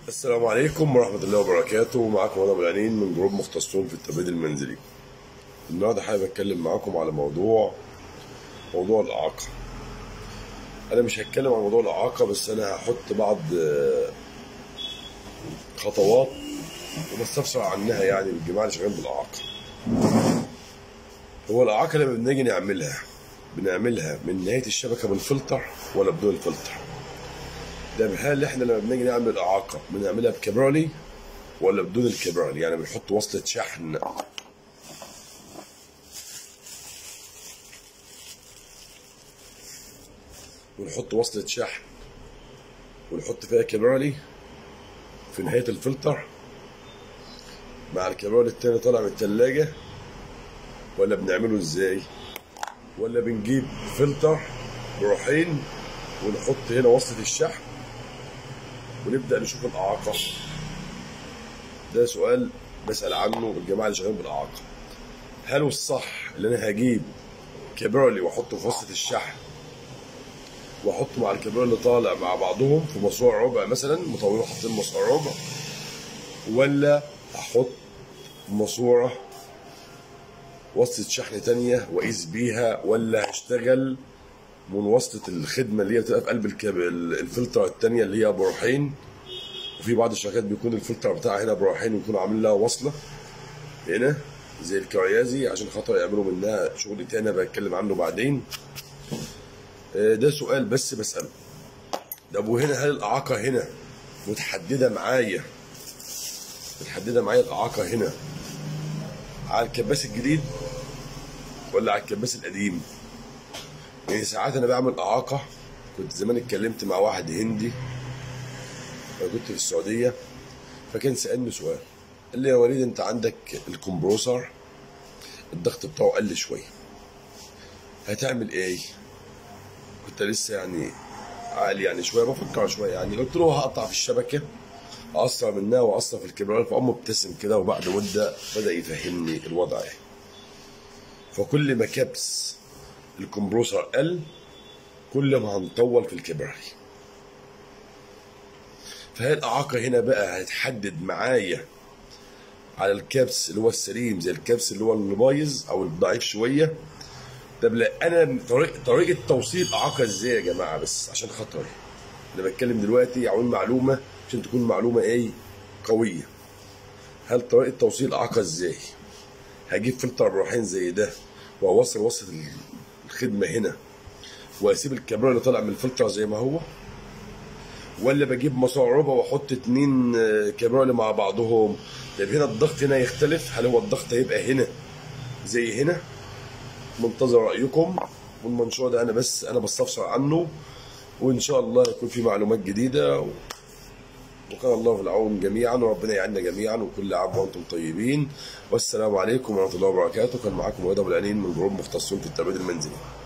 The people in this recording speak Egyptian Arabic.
السلام عليكم ورحمة الله وبركاته معكم أنا أبو العنين من جروب مختصون في التبريد المنزلي النهاردة حابب أتكلم معاكم على موضوع موضوع الإعاقة أنا مش هتكلم عن موضوع الإعاقة بس أنا هحط بعض آه، خطوات وبستفسر عنها يعني للجماعة اللي شغالين بالإعاقة هو الإعاقة لما بنيجي نعملها بنعملها من نهاية الشبكة بالفلتر ولا بدون الفلتر ده هل احنا لما بنيجي نعمل اعاقه بنعملها بكبرولي ولا بدون الكبرولي يعني بنحط وصله شحن ونحط وصله شحن ونحط فيها كبرولي في نهايه الفلتر مع الكبرولي التاني طالع من التلاجة ولا بنعمله ازاي ولا بنجيب فلتر بروحين ونحط هنا وصلة الشحن ونبدأ نشوف الإعاقة ده سؤال بسأل عنه الجماعة اللي شغالين بالإعاقة هل الصح اللي أنا هجيب كبرولي وأحطه في وصلة الشحن وأحطه مع الكبرولي اللي طالع مع بعضهم في مصروع ربع مثلا مطولين حاطين مصروع ربع ولا أحط ماسورة وصلة شحن تانية وأقيس بيها ولا هشتغل من وصلة الخدمة اللي هي بتبقى في قلب الكاب الفلتر التانية اللي هي بروحين وفي بعض الشركات بيكون الفلتر بتاعها هنا بروحين ويكونوا عاملين لها وصلة هنا زي الكريازي عشان خاطر يعملوا منها شغل تاني بتكلم عنه بعدين آه، ده سؤال بس بسأله طب وهنا هل الإعاقة هنا متحددة معايا متحددة معايا الإعاقة هنا على الكباس الجديد ولا على الكباس القديم؟ يعني ساعات انا بعمل اعاقه كنت زمان اتكلمت مع واحد هندي لما كنت في السعوديه فكان سالني سؤال قال لي يا وليد انت عندك الكمبروسر الضغط بتاعه قل شويه هتعمل ايه كنت لسه يعني عالي يعني شويه بفكر شويه يعني قلت له هقطع في الشبكه اقصر منها واقصر في الكبرات فقام مبتسم كده وبعد مده بدا يفهمني الوضع ايه فكل ما كبس الكمبروسر قل كل ما هنطول في الكبري فهي الإعاقة هنا بقى هتحدد معايا على الكبس اللي هو السليم زي الكبس اللي هو اللي بايظ او الضعيف شويه طب لا انا طريق طريقه توصيل اعاقه ازاي يا جماعه بس عشان خاطري انا بتكلم دلوقتي عن معلومه عشان تكون معلومه ايه قويه هل طريقه توصيل اعاقه ازاي هجيب فلتر بروحين زي ده واوصل وصله الخدمه هنا واسيب الكاميرا اللي طالع من الفلتر زي ما هو ولا بجيب مسار ربع واحط اتنين آه، كاميرا مع بعضهم طب هنا الضغط هنا يختلف هل هو الضغط هيبقى هنا زي هنا منتظر رايكم والمنشور ده انا بس انا بستفسر عنه وان شاء الله يكون في معلومات جديده و... وكان الله في العون جميعا وربنا يعيننا جميعا وكل عام وانتم طيبين والسلام عليكم ورحمه الله وبركاته كان معاكم وليد ابو العنين من جروب مختصون في التبريد المنزلي